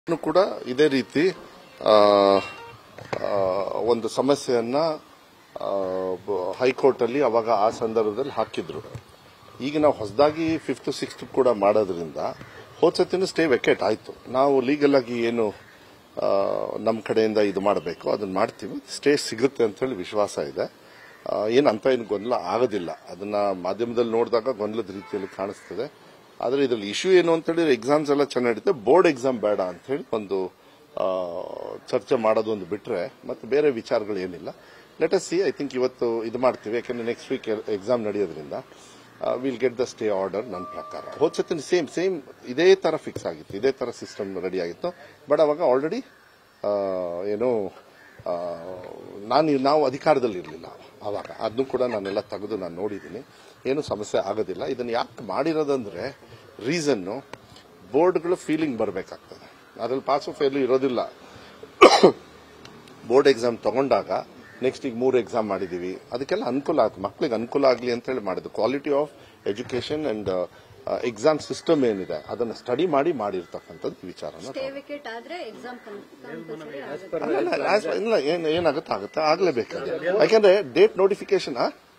ಇನ್ನು ಕೂಡ ಇದೇ ರೀತಿ ಆ, ಆ, ಒಂದು ಸಮಸ್ಯೆಯನ್ನ ಹೈಕೋರ್ಟ್ ಅಲ್ಲಿ ಅವಾಗ ಆ ಸಂದರ್ಭದಲ್ಲಿ ಹಾಕಿದ್ರು ಈಗ ನಾವು ಹೊಸದಾಗಿ ಫಿಫ್ತ್ ಸಿಕ್ಸ್ತ್ ಕೂಡ ಮಾಡೋದ್ರಿಂದ ಹೋದ್ಸತಿನೂ ಸ್ಟೇ ವೆಕೇಟ್ ಆಯ್ತು ನಾವು ಲೀಗಲ್ ಆಗಿ ಏನು ನಮ್ಮ ಕಡೆಯಿಂದ ಇದು ಮಾಡಬೇಕು ಅದನ್ನ ಮಾಡ್ತೀವಿ ಸ್ಟೇ ಸಿಗುತ್ತೆ ಅಂತ ಹೇಳಿ ವಿಶ್ವಾಸ ಇದೆ ಆ, ಏನು ಅಂತ ಏನು ಗೊಂದಲ ಆಗೋದಿಲ್ಲ ಅದನ್ನ ಮಾಧ್ಯಮದಲ್ಲಿ ನೋಡಿದಾಗ ಗೊಂದಲದ ರೀತಿಯಲ್ಲಿ ಕಾಣಿಸ್ತದೆ ಆದ್ರೆ ಇದ್ರಲ್ಲಿ ಇಶ್ಯೂ ಏನು ಅಂತ ಹೇಳಿದ್ರೆ ಎಕ್ಸಾಮ್ಸ್ ಎಲ್ಲ ಚೆನ್ನಾಗಿ ನಡೀತೆ ಬೋರ್ಡ್ ಎಕ್ಸಾಮ್ ಬೇಡ ಅಂತ ಹೇಳಿ ಒಂದು ಆ, ಚರ್ಚೆ ಮಾಡೋದು ಒಂದು ಬಿಟ್ರೆ ಮತ್ತೆ ಬೇರೆ ವಿಚಾರಗಳು ಏನಿಲ್ಲ let us see I think ಇವತ್ತು ಇದು ಮಾಡ್ತೀವಿ ಯಾಕಂದ್ರೆ ನೆಕ್ಸ್ಟ್ ವೀಕ್ ಎಕ್ಸಾಮ್ ನಡೆಯೋದ್ರಿಂದ will get the stay order ನನ್ನ ಪ್ರಕಾರ ಹೋದ್ ಸತಿನ ಸೇಮ್ ಸೇಮ್ ಇದೇ ತರ ಫಿಕ್ಸ್ ಆಗಿತ್ತು ಇದೇ ತರ ಸಿಸ್ಟಮ್ ರೆಡಿ ಆಗಿತ್ತು ಬಟ್ ಅವಾಗ ಆಲ್ರೆಡಿ ಏನು ಆ, ನಾನು ನಾವು ಅಧಿಕಾರದಲ್ಲಿ ಇರಲಿಲ್ಲ ಅವಾಗ ಅದನ್ನು ಕೂಡ ನಾನೆಲ್ಲ ತೆಗೆದು ನಾನು ನೋಡಿದ್ದೀನಿ ಏನು ಸಮಸ್ಯೆ ಆಗೋದಿಲ್ಲ ಇದನ್ನು ಯಾಕೆ ಮಾಡಿರೋದಂದ್ರೆ ರೀಸನ್ನು ಬೋರ್ಡ್ಗಳು ಫೀಲಿಂಗ್ ಬರಬೇಕಾಗ್ತದೆ ಅದ್ರಲ್ಲಿ ಪಾಸ್ ಫೇಲ್ ಇರೋದಿಲ್ಲ ಬೋರ್ಡ್ ಎಕ್ಸಾಮ್ ತಗೊಂಡಾಗ ನೆಕ್ಸ್ಟ್ ಈಗ ಮೂರು ಎಕ್ಸಾಮ್ ಮಾಡಿದೀವಿ ಅದಕ್ಕೆಲ್ಲ ಅನುಕೂಲ ಆಗುತ್ತೆ ಮಕ್ಕಳಿಗೆ ಅನುಕೂಲ ಆಗಲಿ ಅಂತ ಹೇಳಿ ಮಾಡಿದ್ದು quality of education and exam system ಏನಿದೆ ಅದನ್ನ ಸ್ಟಡಿ ಮಾಡಿ ಮಾಡಿರ್ತಕ್ಕಂಥದ್ದು ವಿಚಾರನ ಸ್ಟೇ ವಿಕೆಟ್ ಆದ್ರೆ ಎಕ್ಸಾಮ್ ಕಂಪಲ್ಸರಿ ಆಗುತ್ತೆ ಅಲ್ಲ, ಅಲ್ಲ, as- ಇಲ್ಲ ಏನ್ ಏನಾಗುತ್ತೆ ಆಗುತ್ತೆ ಆಗ್ಲೇಬೇಕಾದ್ರೆ ಯಾಕಂದ್ರೆ ಡೇಟ್ ನೋಟಿಫಿಕೇಶನ್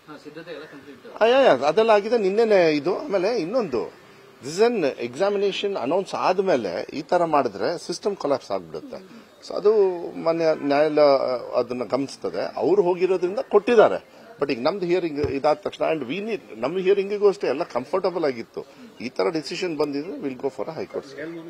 ಅದೆಲ್ಲ ಆಗಿದೆ ನಿನ್ನೆನೆ ಇದು ಆಮೇಲೆ ಇನ್ನೊಂದು ದಿಸ್ ಅನ್ ಎಕ್ಸಾಮಿನೇಷನ್ ಅನೌನ್ಸ್ ಆದ್ಮೇಲೆ ಈ ತರ ಮಾಡಿದ್ರೆ ಸಿಸ್ಟಮ್ ಕೊಲಾಪ್ಸ್ ಆಗ್ಬಿಡುತ್ತೆ ಸೊ ಅದು ಮೊನ್ನೆ ನ್ಯಾಯಾಲಯ ಅದನ್ನ ಗಮನಿಸ್ತದೆ ಅವ್ರು ಹೋಗಿರೋದ್ರಿಂದ ಕೊಟ್ಟಿದ್ದಾರೆ ಬಟ್ ಈಗ ನಮ್ದು ಹಿಯರಿಂಗ್ ಇದಾದ ತಕ್ಷಣ ಅಂಡ್ ವಿ ನೀಡ್ ನಮ್ಮ ಹಿಯರಿಂಗಿಗೂ ಅಷ್ಟೇ ಎಲ್ಲ ಕಂಫರ್ಟಬಲ್ ಆಗಿತ್ತು ಈ ತರ ಡಿಸಿಷನ್ ಬಂದಿದ್ರೆ ವಿಲ್ ಗೋ ಫಾರ್ ಹೈಕೋರ್ಟ್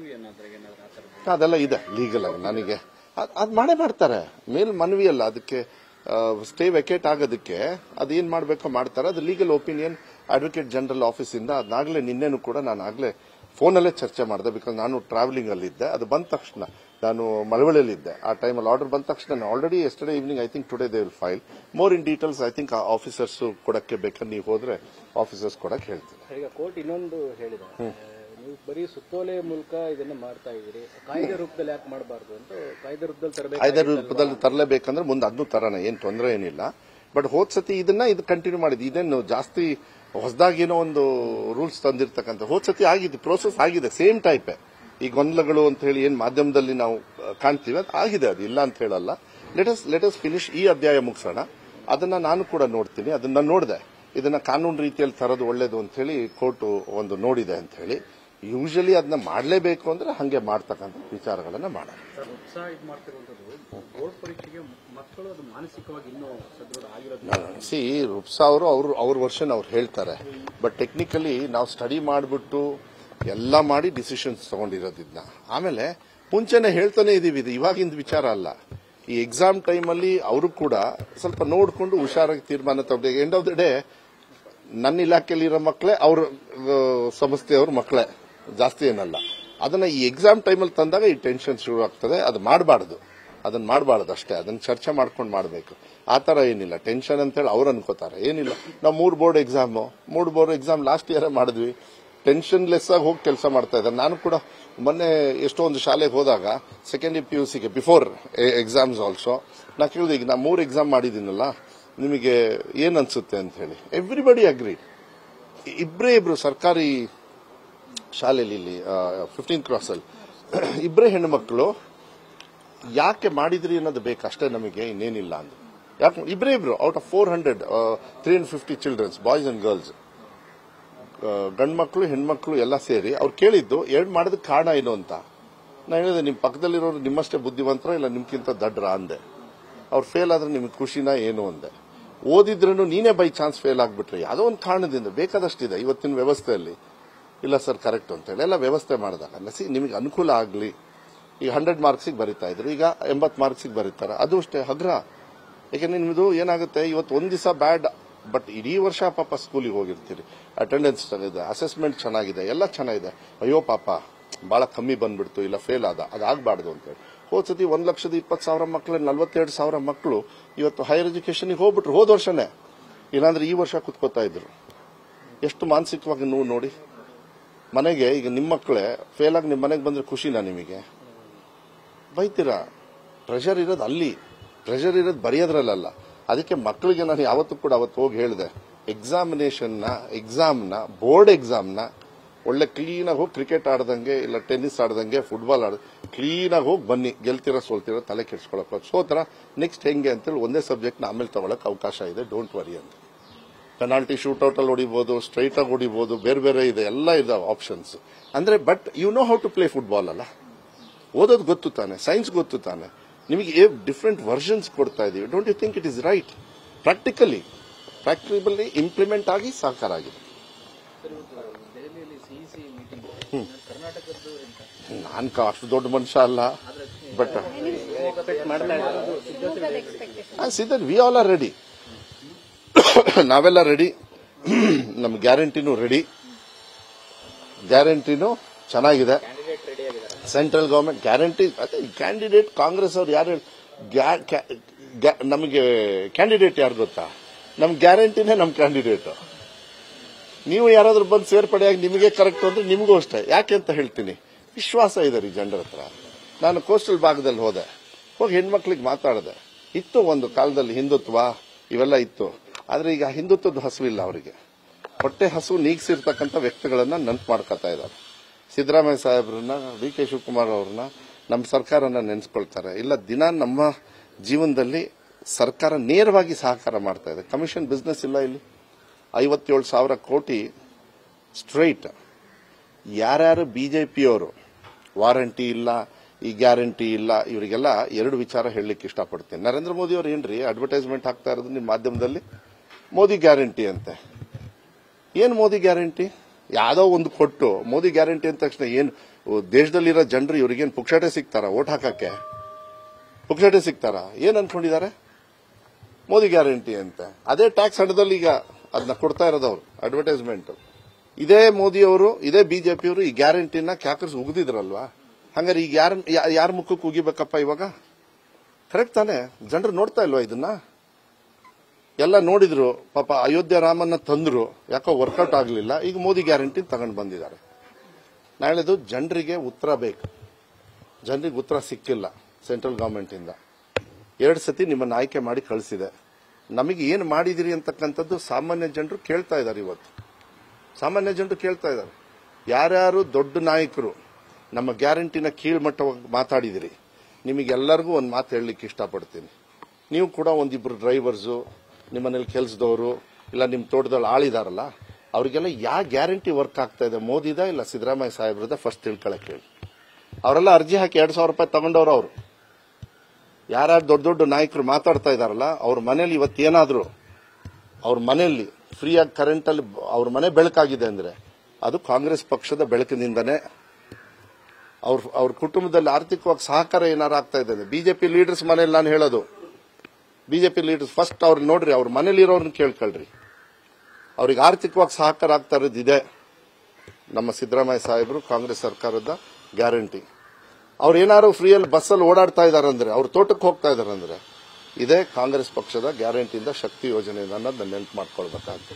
ಅದೆಲ್ಲ ಇದೆ ಲೀಗಲ್ ಆಗಿ ನನಗೆ ಅದು ಮಾಡೇ ಮಾಡ್ತಾರೆ ಮೇಲ್ ಮನವಿ ಅಲ್ಲ ಅದಕ್ಕೆ ಸ್ಟೇ ವೆಕೇಟ್ ಆಗೋದಕ್ಕೆ ಅದೇನ್ ಮಾಡಬೇಕೋ ಮಾಡ್ತಾರೆ ಅದು ಲೀಗಲ್ ಒಪಿನಿಯನ್ ಅಡ್ವೊಕೇಟ್ ಜನರಲ್ ಆಫೀಸಿಂದ ಅದನ್ನಾಗಲೇ ನಿನ್ನೆನೂ ಕೂಡ ನಾನು ಆಗಲೇ ಫೋನಲ್ಲೇ ಚರ್ಚೆ ಮಾಡಿದೆ ಬಿಕಾಸ್ ನಾನು ಟ್ರಾವೆಲಿಂಗ್ ಅಲ್ಲಿದ್ದೆ ಅದು ಬಂದ ತಕ್ಷಣ ನಾನು ಮಳವಳ್ಳಿಯಲ್ಲಿದ್ದೆ ಆ ಟೈಮಲ್ಲಿ ಆರ್ಡರ್ ಬಂದ ತಕ್ಷಣ already yesterday evening I think today they will file more in details I think officers ಕೊಡಕ್ಕೆ ಬೇಕಾದ್ರೆ ನೀವು ಹೋದ್ರೆ ಆಫೀಸರ್ಸ್ ಕೊಡಕ್ಕೆ ಹೇಳ್ತೀನಿ ಈಗ ಕೋರ್ಟ್ ಇನ್ನೊಂದು ಹೇಳಿದೆ ನೀವು ಬರೀ ಸುತ್ತೋಲೆ ಮೂಲಕ ಇದನ್ನ ಮಾಡ್ತಾ ಇದ್ದೀರಿ ಕಾಯ್ದೆ ರೂಪದಲ್ಲಿ ಯಾಕೆ ಮಾಡಬಾರ್ದು ಅಂತ ಕಾಯ್ದೆ ರೂಪದಲ್ಲಿ ತರಬೇಕು ಕಾಯ್ದೆ ರೂಪದಲ್ಲಿ ತರಲೇಬೇಕಂದ್ರೆ ಮುಂದೆ ಅದನ್ನು ತರೋಣ ಏನ್ ತೊಂದರೆ ಏನಿಲ್ಲ ಬಟ್ ಹೋದ್ ಸತಿ ಇದನ್ನ ಇದು ಕಂಟಿನ್ಯೂ ಮಾಡಿದ್ವಿ ಇದೇನು ಜಾಸ್ತಿ ಹೊಸದಾಗಿ ಏನೋ ಒಂದು ರೂಲ್ಸ್ ತಂದಿರ್ತಕ್ಕಂಥ ಹೋದ್ ಸತಿ ಆಗಿದೆ ಪ್ರೋಸೆಸ್ ಆಗಿದೆ ಸೇಮ್ ಟೈಪೇ ಈ ಗೊಂದಲಗಳು ಅಂತ ಹೇಳಿ ಏನ್ ಮಾಧ್ಯಮದಲ್ಲಿ ನಾವು ಆ, ಕಾಣ್ತೀವಿ ಅದು ಆಗಿದೆ ಅದು ಇಲ್ಲ ಅಂತ ಹೇಳಲ್ಲ ಲೆಟಸ್ ಲೆಟಸ್ ಫಿನಿಶ್ ಈ ಅಧ್ಯಾಯ ಮುಗಿಸೋಣ ಅದನ್ನ ನಾನು ಕೂಡ ನೋಡ್ತೀನಿ ಅದನ್ನ ನೋಡಿದೆ ಇದನ್ನ ಕಾನೂನು ರೀತಿಯಲ್ಲಿ ತರೋದು ಒಳ್ಳೇದು ಅಂತ ಹೇಳಿ ಕೋರ್ಟ್ ಒಂದು ನೋಡಿದೆ ಅಂತ ಹೇಳಿ ಯೂಶಲಿ ಅದನ್ನ ಮಾಡಲೇಬೇಕು ಅಂದ್ರೆ ಹಂಗೆ ಮಾಡ್ತಕ್ಕಂಥ ವಿಚಾರಗಳನ್ನ ಮಾಡೋಣ ಉತ್ಸಾಹ ಇದು ಮಾಡ್ತಿರುವಂತದ್ದು ಬೋರ್ಡ್ ಪರೀಕ್ಷೆಗೆ ಮಕ್ಕಳು ಅದು ಮಾನಸಿಕವಾಗಿ ಇನ್ನೂ ಸದೃಢ ಆಗಿರೋದು ಸಿ ರುಪ್ಸಾ ಅವರು ಅವ್ರ ಅವ್ರ ವರ್ಷನ್ ಅವ್ರು ಹೇಳ್ತಾರೆ ಬಟ್ ಟೆಕ್ನಿಕಲಿ ನಾವು ಸ್ಟಡಿ ಮಾಡಿಬಿಟ್ಟು ಎಲ್ಲ ಮಾಡಿ ಡಿಸಿಷನ್ಸ್ ತಗೊಂಡಿರೋದಿದ್ನ ಆಮೇಲೆ ಮುಂಚೆನೆ ಹೇಳ್ತಾನೆ ಇದೀವಿ ಇದು ಇವಾಗಿಂದ ವಿಚಾರ ಅಲ್ಲ ಈ ಎಕ್ಸಾಮ್ ಟೈಮಲ್ಲಿ ಅವರು ಕೂಡ ಸ್ವಲ್ಪ ನೋಡಿಕೊಂಡು ಹುಷಾರಾಗಿ ತೀರ್ಮಾನ ತಗೊಂಡು ಎಂಡ್ ಆಫ್ ದ ಡೇ ನನ್ನ ಇಲಾಖೆಯಲ್ಲಿ ಇರೋ ಮಕ್ಕಳೇ ಅವ್ರ ಆ, ಸಂಸ್ಥೆಯವ್ರ ಮಕ್ಕಳೇ ಜಾಸ್ತಿ ಏನಲ್ಲ ಅದನ್ನ ಈ ಎಕ್ಸಾಮ್ ಟೈಮಲ್ಲಿ ತಂದಾಗ ಈ ಟೆನ್ಷನ್ ಶುರು ಆಗ್ತದೆ ಅದು ಮಾಡಬಾರ್ದು ಅದನ್ನ ಮಾಡಬಾರ್ದು ಅಷ್ಟೇ ಅದನ್ನ ಚರ್ಚೆ ಮಾಡ್ಕೊಂಡು ಮಾಡಬೇಕು ಆ ತರ ಏನಿಲ್ಲ ಟೆನ್ಷನ್ ಅಂತ ಹೇಳಿ ಅವ್ರು ಅನ್ಕೋತಾರೆ ಏನಿಲ್ಲ ನಾವು ಮೂರು ಬೋರ್ಡ್ ಎಕ್ಸಾಮ್ ಮೂರು ಬೋರ್ಡ್ ಎಕ್ಸಾಮ್ ಲಾಸ್ಟ್ ಇಯರ್ ಮಾಡಿದ್ವಿ ಟೆನ್ಷನ್ ಲೆಸ್ ಆಗಿ ಹೋಗಿ ಕೆಲಸ ಮಾಡ್ತಾ ಇದ್ದಾರೆ ನಾನು ಕೂಡ ಮೊನ್ನೆ ಎಷ್ಟೊಂದು ಶಾಲೆಗೆ ಹೋದಾಗ ಸೆಕೆಂಡ್ ಪಿ ಯು ಸಿಗೆ ಬಿಫೋರ್ ಎಕ್ಸಾಮ್ಸ್ ಆಲ್ಸೋ ನಾ ಕೇಳಿದೆ ಈಗ ನಾ ಮೂರು ಎಕ್ಸಾಮ್ ಮಾಡಿದ್ದೀನಲ್ಲ ನಿಮಗೆ ಏನ್ ಅನ್ಸುತ್ತೆ ಅಂತ ಹೇಳಿ ಎವ್ರಿಬಡಿ ಅಗ್ರಿ ಇಬ್ಬರೇ ಇಬ್ರು ಸರ್ಕಾರಿ ಶಾಲೆಯಲ್ಲಿ ಇಲ್ಲಿ ಫಿಫ್ಟೀನ್ ಕ್ರಾಸ್ ಅಲ್ಲಿ ಇಬ್ಬರೇ ಹೆಣ್ಣುಮಕ್ಕಳು ಯಾಕೆ ಮಾಡಿದ್ರಿ ಅನ್ನೋದು ಬೇಕಷ್ಟೇ ನಮಗೆ ಇನ್ನೇನಿಲ್ಲ ಅಂದ್ರು ಯಾಕೆ ಇಬ್ಬರೇ ಇಬ್ರು out of four hundred three hundred fifty childrens boys and girls ಗಂಡು ಮಕ್ಕಳು ಹೆಣ್ಮಕ್ಳು ಎಲ್ಲ ಸೇರಿ ಅವ್ರು ಕೇಳಿದ್ದು ಎರಡು ಮಾಡೋದಕ್ಕೆ ಕಾರಣ ಏನು ಅಂತ ನಾನು ಹೇಳಿದೆ ನಿಮ್ಮ ಪಕ್ಕದಲ್ಲಿರೋರು ನಿಮ್ಮಷ್ಟೇ ಬುದ್ಧಿವಂತರ ಇಲ್ಲ ನಿಮ್ಗಿಂತ ದಡ್ರ ಅಂದೆ ಅವ್ರು ಫೇಲ್ ಆದ್ರೆ ನಿಮ್ಗೆ ಖುಷಿನ ಏನು ಅಂದೆ ಓದಿದ್ರೂ ನೀನೇ ಬೈ ಚಾನ್ಸ್ ಫೇಲ್ ಆಗ್ಬಿಟ್ರೆ ಯಾವುದೋ ಒಂದು ಕಾರಣದಿಂದ ಬೇಕಾದಷ್ಟಿದೆ ಇವತ್ತಿನ ವ್ಯವಸ್ಥೆಯಲ್ಲಿ ಇಲ್ಲ ಸರ್ ಕರೆಕ್ಟ್ ಅಂತ ಹೇಳಿ ಎಲ್ಲ ವ್ಯವಸ್ಥೆ ಮಾಡಿದಾಗ ನಸಿ ನಿಮಗೆ ಅನುಕೂಲ ಆಗಲಿ ಈಗ ಹಂಡ್ರೆಡ್ ಮಾರ್ಕ್ಸಿಗೆ ಬರೀತಾ ಇದ್ರು ಈಗ ಎಂಬತ್ತು ಮಾರ್ಕ್ಸಿಗೆ ಬರೀತಾರೆ ಅದು ಅಷ್ಟೇ ಹಗ್ರ ಯಾಕೆಂದ್ರೆ ನಿಮ್ದು ಏನಾಗುತ್ತೆ ಇವತ್ತು ಒಂದ್ ದಿವಸ ಬ್ಯಾಡ್ ಬಟ್ ಇಡೀ ವರ್ಷ ಪಾಪ ಸ್ಕೂಲಿಗೆ ಹೋಗಿರ್ತೀರಿ ಅಟೆಂಡೆನ್ಸ್ ಚೆನ್ನಾಗಿದೆ ಅಸೆಸ್ಮೆಂಟ್ ಚೆನ್ನಾಗಿದೆ ಎಲ್ಲ ಚೆನ್ನಾಗಿದೆ ಅಯ್ಯೋ ಪಾಪ ಬಹಳ ಕಮ್ಮಿ ಬಂದ್ಬಿಡ್ತು ಇಲ್ಲ ಫೇಲ್ ಆದ ಅದಾಗಬಾರ್ದು ಅಂತ ಹೇಳಿ ಹೋದ್ ಸತಿ ಒಂದ್ ಲಕ್ಷದ ಇಪ್ಪತ್ತು ಸಾವಿರ ಮಕ್ಕಳು ನಲ್ವತ್ತೆರಡು ಸಾವಿರ ಮಕ್ಕಳು ಇವತ್ತು ಹೈಯರ್ ಎಜುಕೇಶನ್ಗೆ ಹೋಗ್ಬಿಟ್ರು ಹೋದ ವರ್ಷನೇ ಇಲ್ಲಾಂದ್ರೆ ಈ ವರ್ಷ ಕುತ್ಕೋತಾ ಇದ್ರು ಎಷ್ಟು ಮಾನಸಿಕವಾಗಿ ನೋವು ನೋಡಿ ಮನೆಗೆ ಈಗ ನಿಮ್ಮ ಮಕ್ಕಳೇ ಫೇಲ್ ಆಗಿ ನಿಮ್ಮ ಮನೆಗೆ ಬಂದ್ರೆ ಖುಷಿನಾ ನಿಮಗೆ ಬೈತೀರಾ ಪ್ರೆಷರ್ ಇರೋದು ಅಲ್ಲಿ ಪ್ರೆಷರ್ ಇರೋದು ಬರೆಯೋದ್ರಲ್ಲ ಅದಕ್ಕೆ ಮಕ್ಕಳಿಗೆ ನಾನು ಯಾವತ್ತೂ ಕೂಡ ಅವತ್ತು ಹೋಗಿ ಹೇಳಿದೆ ಎಕ್ಸಾಮಿನೇಷನ್ನ ಎಕ್ಸಾಮ್ನ ಬೋರ್ಡ್ ಎಕ್ಸಾಮ್ನ ಒಳ್ಳೆ ಕ್ಲೀನಾಗಿ ಹೋಗಿ ಕ್ರಿಕೆಟ್ ಆಡ್ದಂಗೆ ಇಲ್ಲ ಟೆನ್ನಿಸ್ ಆಡ್ದಂಗೆ ಫುಟ್ಬಾಲ್ ಆಡ ಕ್ಲೀನಾಗಿ ಹೋಗಿ ಬನ್ನಿ ಗೆಲ್ತಿರೋ ಸೋಲ್ತಿರೋ ತಲೆ ಕೆಡ್ಸ್ಕೊಳಕ್ ಸೋತರ ನೆಕ್ಸ್ಟ್ ಹೆಂಗೆ ಅಂತೇಳಿ ಒಂದೇ ಸಬ್ಜೆಕ್ಟ್ನ ಆಮೇಲೆ ತಗೊಳಕ್ ಅವಕಾಶ ಇದೆ ಡೋಂಟ್ ವರಿ ಅಂತ ಪೆನಾಲ್ಟಿ ಶೂಟ್ಔಟ್ ಅಲ್ಲಿ ಹೊಡಿಬಹುದು ಸ್ಟ್ರೈಟ್ ಆಗಿ ಹೊಡಿಬಹುದು ಬೇರೆ ಬೇರೆ ಇದೆ ಎಲ್ಲ ಇದಾವೆ ಆಪ್ಷನ್ಸ್ ಅಂದ್ರೆ but you know how to play football ಅಲ್ಲ ಓದೋದು ಗೊತ್ತು ತಾನೆ ಸೈನ್ಸ್ ಗೊತ್ತು ತಾನೆ ನಿಮಗೆ ಡಿಫ್ರೆಂಟ್ ವರ್ಷನ್ಸ್ ಕೊಡ್ತಾ ಇದೀವಿ don't you think it is right practically practically implement ಆಗಿ ಸಾಕಾರ ಆಗಿದೆ ದೆಹಲಿಯಲ್ಲಿ ಸಿಇಸಿ ಮೀಟಿಂಗ್ ಕರ್ನಾಟಕದ್ದು ಎಂತ ನಾನು ಅಷ್ಟು ದೊಡ್ಡ ಮನುಷ್ಯ ಅಲ್ಲ ಬಟ್ ಎಕ್ಸ್ಪೆಕ್ಟ್ ಮಾಡ್ತಾ ಇರೋದು ಶಿವಮೊಗ್ಗದ expectation see that we all are ready ನಾವೆಲ್ಲ ರೆಡಿ ನಮ್ಮ ಗ್ಯಾರಂಟಿನೂ ರೆಡಿ ಗ್ಯಾರಂಟಿನೂ ಚೆನ್ನಾಗಿದೆ ಕ್ಯಾಂಡಿಡೇಟ್ ರೆಡಿ ಆಗಿದ್ದಾರೆ ಸೆಂಟ್ರಲ್ ಗವರ್ಮೆಂಟ್ ಗ್ಯಾರಂಟಿ ಅದೇ ಕ್ಯಾಂಡಿಡೇಟ್ ಕಾಂಗ್ರೆಸ್ ಅವ್ರು ಯಾರು ಹೇಳಿ- ಗ್ಯಾ- ಕ್ಯಾ- ಗ್ಯಾ- ನಮಗೆ ಕ್ಯಾಂಡಿಡೇಟ್ ಯಾರು ಗೊತ್ತಾ ನಮ್ ಗ್ಯಾರಂಟಿನೇ ನಮ್ ಕ್ಯಾಂಡಿಡೇಟ್ ನೀವು ಯಾರಾದ್ರೂ ಬಂದು ಸೇರ್ಪಡೆಯಾಗಿ ನಿಮಗೆ ಕರೆಕ್ಟ್ ಅಂದ್ರೆ ನಿಮಗೂ ಅಷ್ಟೇ ಯಾಕೆ ಅಂತ ಹೇಳ್ತೀನಿ ವಿಶ್ವಾಸ ಇದೆ ರೀ ಜನರ ಹತ್ರ ನಾನು ಕೋಸ್ಟಲ್ ಭಾಗದಲ್ಲಿ ಹೋದೆ ಹೋಗಿ ಹೆಣ್ಮಕ್ಳಿಗೆ ಮಾತಾಡಿದೆ ಇತ್ತು ಒಂದು ಕಾಲದಲ್ಲಿ ಹಿಂದುತ್ವ ಇವೆಲ್ಲ ಇತ್ತು ಆದ್ರೆ ಈಗ ಹಿಂದುತ್ವದ ಹಸುವಿಲ್ಲ ಅವರಿಗೆ ಹೊಟ್ಟೆ ಹಸು ನೀಗಿಸಿರ್ತಕ್ಕಂಥ ವ್ಯಕ್ತಿಗಳನ್ನ ನೆನ್ಪು ಮಾಡ್ಕೊತಾ ಇದ್ದಾರೆ ಸಿದ್ದರಾಮಯ್ಯ ಸಾಹೇಬ್ರನ್ನ ಡಿ ಕೆ ಶಿವಕುಮಾರ್ ಅವ್ರನ್ನ ನಮ್ಮ ಸರ್ಕಾರನ ನೆನೆಸ್ಕೊಳ್ತಾರೆ ಇಲ್ಲ ದಿನ ನಮ್ಮ ಜೀವನದಲ್ಲಿ ಸರ್ಕಾರ ನೇರವಾಗಿ ಸಹಕಾರ ಮಾಡ್ತಾ ಇದೆ ಕಮಿಷನ್ ಬಿಸ್ನೆಸ್ ಇಲ್ಲ ಇಲ್ಲಿ ಐವತ್ತೇಳು ಸಾವಿರ ಕೋಟಿ ಸ್ಟ್ರೈಟ್ ಯಾರ್ಯಾರು ಬಿಜೆಪಿಯವರು ವಾರಂಟಿ ಇಲ್ಲ ಈ ಗ್ಯಾರಂಟಿ ಇಲ್ಲ ಇವರಿಗೆಲ್ಲ ಎರಡು ವಿಚಾರ ಹೇಳಲಿಕ್ಕೆ ಇಷ್ಟಪಡ್ತೀನಿ ನರೇಂದ್ರ ಮೋದಿ ಅವರು ಏನ್ರಿ ಅಡ್ವರ್ಟೈಸ್ಮೆಂಟ್ ಹಾಕ್ತಾ ಇರೋದು ನಿಮ್ಮ ಮಾಧ್ಯಮದಲ್ಲಿ ಮೋದಿ ಗ್ಯಾರಂಟಿ ಅಂತೆ ಏನ್ ಮೋದಿ ಗ್ಯಾರಂಟಿ ಯಾವ್ದೋ ಒಂದು ಕೊಟ್ಟು ಮೋದಿ ಗ್ಯಾರಂಟಿ ಅಂದ ತಕ್ಷಣ ಏನ್ ದೇಶದಲ್ಲಿರೋ ಜನರು ಇವ್ರಿಗೇನ್ ಪುಕ್ಷಾಟೆ ಸಿಗ್ತಾರ ಓಟ್ ಹಾಕಕ್ಕೆ ಪುಕ್ಷಾಟೆ ಸಿಗ್ತಾರ ಏನ್ ಅನ್ಕೊಂಡಿದ್ದಾರೆ ಮೋದಿ ಗ್ಯಾರಂಟಿ ಅಂತ ಅದೇ ಟ್ಯಾಕ್ಸ್ ಹಣದಲ್ಲಿ ಈಗ ಅದನ್ನ ಕೊಡ್ತಾ ಇರೋದವ್ರು ಅಡ್ವರ್ಟೈಸ್ಮೆಂಟ್ ಇದೇ ಮೋದಿ ಅವರು ಇದೇ ಬಿಜೆಪಿಯವರು ಈ ಗ್ಯಾರಂಟಿನ ಕ್ಯಾಕರ್ಸ್ ಉಗಿದಿದ್ರಲ್ವಾ ಹಂಗಾರೆ ಈಗ ಯಾರ ಯಾರ ಮುಖಕ್ಕೆ ಉಗಿಬೇಕಪ್ಪ ಇವಾಗ ಕರೆಕ್ಟ್ ತಾನೆ ಜನರು ನೋಡ್ತಾ ಇಲ್ವಾ ಇದನ್ನ ಎಲ್ಲ ನೋಡಿದ್ರು ಪಾಪ ಅಯೋಧ್ಯ ರಾಮನ್ನ ತಂದ್ರು ಯಾಕೋ ವರ್ಕೌಟ್ ಆಗಲಿಲ್ಲ ಈಗ ಮೋದಿ ಗ್ಯಾರಂಟಿ ತಗೊಂಡು ಬಂದಿದ್ದಾರೆ ನಾ ಹೇಳಿದ್ದು ಜನರಿಗೆ ಉತ್ತರ ಬೇಕು ಜನರಿಗೆ ಉತ್ತರ ಸಿಕ್ಕಿಲ್ಲ ಸೆಂಟ್ರಲ್ ಗವರ್ಮೆಂಟ್ ಇಂದ ಎರಡು ಸತಿ ನಿಮ್ಮನ್ನ ಆಯ್ಕೆ ಮಾಡಿ ಕಳಿಸಿದೆ ನಮಗೆ ಏನು ಮಾಡಿದಿರಿ ಅಂತಕ್ಕಂಥದ್ದು ಸಾಮಾನ್ಯ ಜನರು ಕೇಳ್ತಾ ಇದ್ದಾರೆ ಇವತ್ತು ಸಾಮಾನ್ಯ ಜನರು ಕೇಳ್ತಾ ಇದ್ದಾರೆ ಯಾರ್ಯಾರು ದೊಡ್ಡ ನಾಯಕರು ನಮ್ಮ ಗ್ಯಾರಂಟಿನ ಕೀಳ್ಮಟ್ಟವಾಗಿ ಮಾತಾಡಿದಿರಿ ನಿಮಗೆಲ್ಲರಿಗೂ ಒಂದು ಮಾತು ಹೇಳಲಿಕ್ಕೆ ಇಷ್ಟಪಡ್ತೀನಿ ನೀವು ಕೂಡ ಒಂದಿಬ್ರು ಡ್ರೈವರ್ಸು ನಿಮ್ಮನೇಲಿ ಕೆಲಸದವರು ಇಲ್ಲ ನಿಮ್ಮ ತೋಟದಲ್ಲಿ ಆಳಿದಾರಲ್ಲ ಅವರಿಗೆಲ್ಲ ಯಾವ ಗ್ಯಾರಂಟಿ ವರ್ಕ್ ಆಗ್ತಾ ಇದೆ ಮೋದಿದ ಇಲ್ಲ ಸಿದ್ದರಾಮಯ್ಯ ಸಾಹೇಬ್ರದ ಫಸ್ಟ್ ತಿಳ್ಕೊಳಕ್ ಹೇಳಿ ಅವರೆಲ್ಲ ಅರ್ಜಿ ಹಾಕಿ ಎರಡ್ ಸಾವಿರ ರೂಪಾಯಿ ತಗೊಂಡವ್ರು ಅವರು ಯಾರ್ಯಾರು ದೊಡ್ಡ ದೊಡ್ಡ ನಾಯಕರು ಮಾತಾಡ್ತಾ ಇದಾರಲ್ಲ ಅವ್ರ ಮನೇಲಿ ಇವತ್ತೇನಾದ್ರು ಅವ್ರ ಮನೆಯಲ್ಲಿ ಫ್ರೀಯಾಗಿ ಕರೆಂಟ್ ಅಲ್ಲಿ ಅವ್ರ ಮನೆ ಬೆಳಕಾಗಿದೆ ಅಂದ್ರೆ ಅದು ಕಾಂಗ್ರೆಸ್ ಪಕ್ಷದ ಬೆಳಕಿನಿಂದನೇ ಅವ್ರ ಅವ್ರ ಕುಟುಂಬದಲ್ಲಿ ಆರ್ಥಿಕವಾಗಿ ಸಹಕಾರ ಏನಾರು ಆಗ್ತಾ ಇದೆ ಬಿಜೆಪಿ ಲೀಡರ್ಸ್ ಮನೇಲಿ ನಾನು ಹೇಳೋದು ಬಿಜೆಪಿ ಲೀಡರ್ಸ್ ಫಸ್ಟ್ ಅವ್ರು ನೋಡ್ರಿ ಅವ್ರ ಮನೇಲಿರೋರ್ನ ಕೇಳ್ಕೊಳ್ರಿ ಅವ್ರಿಗೆ ಆರ್ಥಿಕವಾಗಿ ಸಹಕಾರ ಆಗ್ತಾ ಇರೋದು ಇದೆ ನಮ್ಮ ಸಿದ್ದರಾಮಯ್ಯ ಸಾಹೇಬರು ಕಾಂಗ್ರೆಸ್ ಸರ್ಕಾರದ ಗ್ಯಾರಂಟಿ ಅವ್ರು ಏನಾದ್ರು ಫ್ರೀಯಲ್ಲಿ ಬಸ್ಸಲ್ಲಿ ಓಡಾಡ್ತಾ ಇದಾರಂದ್ರೆ ಅವ್ರ ತೋಟಕ್ಕೆ ಹೋಗ್ತಾ ಇದಾರಂದ್ರೆ ಇದೇ ಕಾಂಗ್ರೆಸ್ ಪಕ್ಷದ ಗ್ಯಾರಂಟಿಯಿಂದ ಶಕ್ತಿ ಯೋಜನೆ ಅನ್ನೋದನ್ನ ನೆನ್ಪು ಮಾಡ್ಕೊಳ್ಬೇಕಾಗ್ತದೆ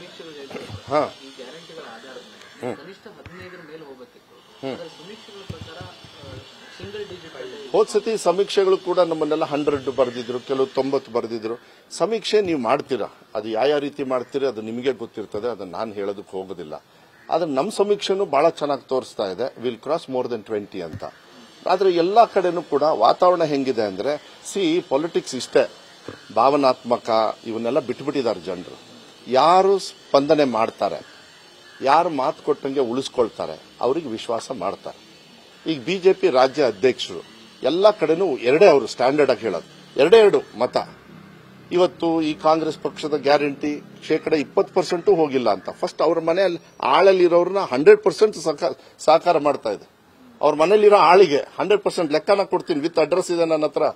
ಹಾ ಈ ಗ್ಯಾರಂಟಿಗಳ ಆಧಾರದ ಮೇಲೆ ಕನಿಷ್ಠ ಹದಿನೈದರ ಮೇಲೆ ಹೋಗಬೇಕಿತ್ತು ಅದರ ಸಮೀಕ್ಷೆಗಳ ಪ್ರಕಾರ ಸಿಂಗಲ್ ಡಿಜಿಟ್ ಹೋದ್ ಸತಿ ಸಮೀಕ್ಷೆಗಳು ಕೂಡ ನಮ್ಮನ್ನೆಲ್ಲ ಹಂಡ್ರೆಡ್ ಬರೆದಿದ್ರು ಕೆಲವು ತೊಂಬತ್ತು ಬರೆದಿದ್ರು ಸಮೀಕ್ಷೆ ನೀವು ಮಾಡ್ತೀರಾ ಅದು ಯಾವ ಯಾವ ರೀತಿ ಮಾಡ್ತೀರಾ ಅದು ನಿಮಗೆ ಗೊತ್ತಿರ್ತದೆ ಅದನ್ನ ನಾನು ಹೇಳೋದಕ್ಕೆ ಹೋಗೋದಿಲ್ಲ ಆದ್ರೆ ನಮ್ಮ ಸಮೀಕ್ಷೆನೂ ಬಹಳ ಚೆನ್ನಾಗಿ ತೋರಿಸ್ತಾ ಇದೆ will cross more then twenty ಅಂತ ಆದ್ರೆ ಎಲ್ಲಾ ಕಡೆನೂ ಕೂಡ ವಾತಾವರಣ ಹೆಂಗಿದೆ ಅಂದ್ರೆ ಸಿ ಪೊಲಿಟಿಕ್ಸ್ ಇಷ್ಟೇ ಭಾವನಾತ್ಮಕ ಇವನ್ನೆಲ್ಲ ಬಿಟ್ಬಿಟ್ಟಿದ್ದಾರೆ ಜನರು ಯಾರು ಸ್ಪಂದನೆ ಮಾಡ್ತಾರೆ ಯಾರು ಮಾತು ಕೊಟ್ಟಂಗೆ ಉಳಿಸ್ಕೊಳ್ತಾರೆ ಅವರಿಗೆ ವಿಶ್ವಾಸ ಮಾಡ್ತಾರೆ ಈಗ ಬಿಜೆಪಿ ರಾಜ್ಯ ಅಧ್ಯಕ್ಷರು ಎಲ್ಲ ಕಡೆನೂ ಎರಡೇ ಅವರು ಸ್ಟ್ಯಾಂಡರ್ಡ್ ಆಗಿ ಹೇಳೋದು ಎರಡೇ ಎರಡು ಮತ ಇವತ್ತು ಈ ಕಾಂಗ್ರೆಸ್ ಪಕ್ಷದ ಗ್ಯಾರಂಟಿ ಶೇಕಡ ಇಪ್ಪತ್ತು ಪರ್ಸೆಂಟು ಹೋಗಿಲ್ಲ ಅಂತ ಫಸ್ಟ್ ಅವ್ರ ಮನೆಯಲ್ಲಿ ಆಳಲ್ಲಿರೋರನ್ನ ಹಂಡ್ರೆಡ್ ಪರ್ಸೆಂಟ್ ಸಹಕಾರ ಮಾಡ್ತಾ ಇದೆ ಅವ್ರ ಮನೇಲಿರೋ ಆಳಿಗೆ ಹಂಡ್ರೆಡ್ ಪರ್ಸೆಂಟ್ ಲೆಕ್ಕನ ಕೊಡ್ತೀನಿ ವಿತ್ ಅಡ್ರೆಸ್ ಇದೆ ನನ್ನ ಹತ್ರ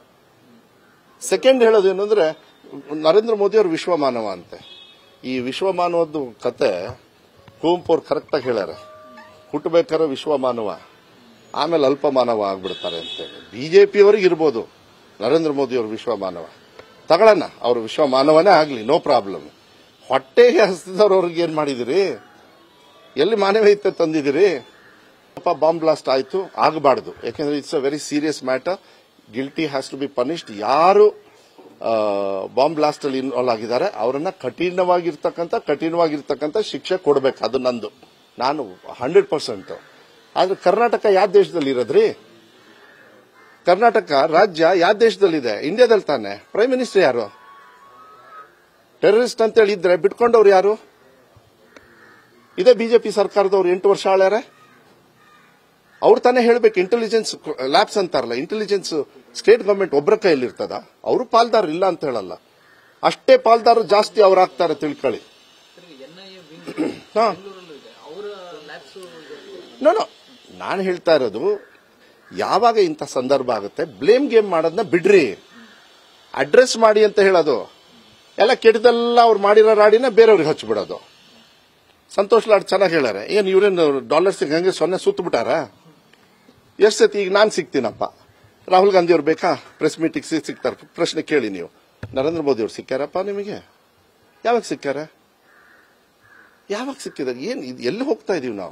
ಸೆಕೆಂಡ್ ಹೇಳೋದು ಏನಂದ್ರೆ ನರೇಂದ್ರ ಮೋದಿ ಅವರು ವಿಶ್ವಮಾನವ ಅಂತೆ ಈ ವಿಶ್ವಮಾನವದ್ದು ಕತೆ ಕುವೆಂಪು ಅವ್ರು ಕರೆಕ್ಟಾಗಿ ಹೇಳ್ಯಾರ ಹುಟ್ಟಬೇಕಾದ್ರೆ ವಿಶ್ವಮಾನವ ಆಮೇಲೆ ಅಲ್ಪಮಾನವ ಆಗ್ಬಿಡ್ತಾರೆ ಅಂತೇಳಿ ಬಿಜೆಪಿಯವರಿಗೆ ಇರ್ಬೋದು ನರೇಂದ್ರ ಮೋದಿ ಅವರು ವಿಶ್ವಮಾನವ ತಗೊಳ್ಳೋಣ ಅವರು ವಿಶ್ವಮಾನವನೇ ಆಗಲಿ ನೋ ಪ್ರಾಬ್ಲಮ್ ಹೊಟ್ಟೆಗೆ ಹಸ್ತಿದವ್ರು ಅವ್ರಿಗೆ ಏನ್ ಮಾಡಿದಿರಿ ಎಲ್ಲಿ ಮಾನವೀಯತೆ ತಂದಿದಿರಿ ಪಾಪ ಬಾಂಬ್ ಬ್ಲಾಸ್ಟ್ ಆಯ್ತು ಆಗಬಾರ್ದು ಯಾಕಂದ್ರೆ it's a very serious matter guilty has to be punished ಯಾರು ಬಾಂಬ್ ಬ್ಲಾಸ್ಟ್ ಅಲ್ಲಿ ಇನ್ವಾಲ್ವ್ ಆಗಿದ್ದಾರೆ ಅವರನ್ನ ಕಠಿಣವಾಗಿರ್ತಕ್ಕಂಥ ಕಠಿಣವಾಗಿರ್ತಕ್ಕಂಥ ಶಿಕ್ಷೆ ಕೊಡಬೇಕು ಅದು ನಂದು ನಾನು ಹಂಡ್ರೆಡ್ ಪರ್ಸೆಂಟ್ ಆದ್ರೆ ಕರ್ನಾಟಕ ಯಾವ ದೇಶದಲ್ಲಿ ಇರೋದ್ರಿ ಕರ್ನಾಟಕ ರಾಜ್ಯ ಯಾವ ದೇಶದಲ್ಲಿದೆ ಇಂಡಿಯಾದಲ್ಲಿ ತಾನೆ ಪ್ರೈಮ್ ಮಿನಿಸ್ಟರ್ ಯಾರು ಟೆರರಿಸ್ಟ್ ಅಂತೇಳಿ ಇದ್ರೆ ಬಿಟ್ಕೊಂಡವ್ರು ಯಾರು ಇದೇ ಬಿಜೆಪಿ ಸರ್ಕಾರದವ್ರು ಎಂಟು ವರ್ಷ ಆಳ್ಯಾರೆ ಅವ್ರು ತಾನೇ ಹೇಳ್ಬೇಕು ಇಂಟೆಲಿಜೆನ್ಸ್ ಲ್ಯಾಬ್ಸ್ ಅಂತಾರಲ್ಲ ಇಂಟೆಲಿಜೆನ್ಸ್ ಸ್ಟೇಟ್ ಗವರ್ಮೆಂಟ್ ಒಬ್ಬರ ಕೈಯಲ್ಲಿ ಇರ್ತದ ಅವರು ಪಾಲ್ದಾರ ಇಲ್ಲ ಅಂತ ಹೇಳಲ್ಲ ಅಷ್ಟೇ ಪಾಲ್ದಾರರು ಜಾಸ್ತಿ ಅವ್ರು ಆಗ್ತಾರೆ ತಿಳ್ಕೊಳ್ಳಿ ಎನ್ಐಎ ವಿಂಗ್ ಹಾ ಬೆಂಗಳೂರಲ್ಲೂ ಇದೆ ಅವರ ಲ್ಯಾಬ್ಸ್ ನೋ ನೋ ನಾನು ಹೇಳ್ತಾ ಇರೋದು ಯಾವಾಗ ಇಂಥ ಸಂದರ್ಭ ಆಗುತ್ತೆ ಬ್ಲೇಮ್ ಗೇಮ್ ಮಾಡೋದನ್ನ ಬಿಡ್ರಿ ಅಡ್ರೆಸ್ ಮಾಡಿ ಅಂತ ಹೇಳೋದು ಎಲ್ಲ ಕೆಟ್ಟದೆಲ್ಲ ಅವ್ರು ಮಾಡಿರೋ ರಾಡಿನ ಬೇರೆಯವ್ರಿಗೆ ಹಚ್ಬಿಡೋದು ಸಂತೋಷ್ ಲಾಡ್ ಚೆನ್ನಾಗಿ ಹೇಳ್ಯಾರೆ ಏನ್ ಇವ್ರೇನು ಡಾಲರ್ಸ್ ಹಂಗೆ ಸೊನ್ನೆ ಸುತ್ತ ಬಿಟ್ಟಾರ ಎಷ್ಟು ಸತಿ ಈಗ ನಾನು ಸಿಗ್ತೀನಪ್ಪ ರಾಹುಲ್ ಗಾಂಧಿ ಅವ್ರು ಬೇಕಾ ಪ್ರೆಸ್ ಮೀಟಿಂಗ್ ಸಿಗ್ತಾರೆ ಪ್ರಶ್ನೆ ಕೇಳಿ ನೀವು ನರೇಂದ್ರ ಮೋದಿ ಅವ್ರು ಸಿಕ್ಕಾರಪ್ಪ ನಿಮಗೆ ಯಾವಾಗ ಸಿಕ್ಕಾರ ಯಾವಾಗ ಸಿಕ್ಕಿದಾಗ ಏನ್ ಇದು ಎಲ್ಲಿ ಹೋಗ್ತಾ ಇದೀವಿ ನಾವು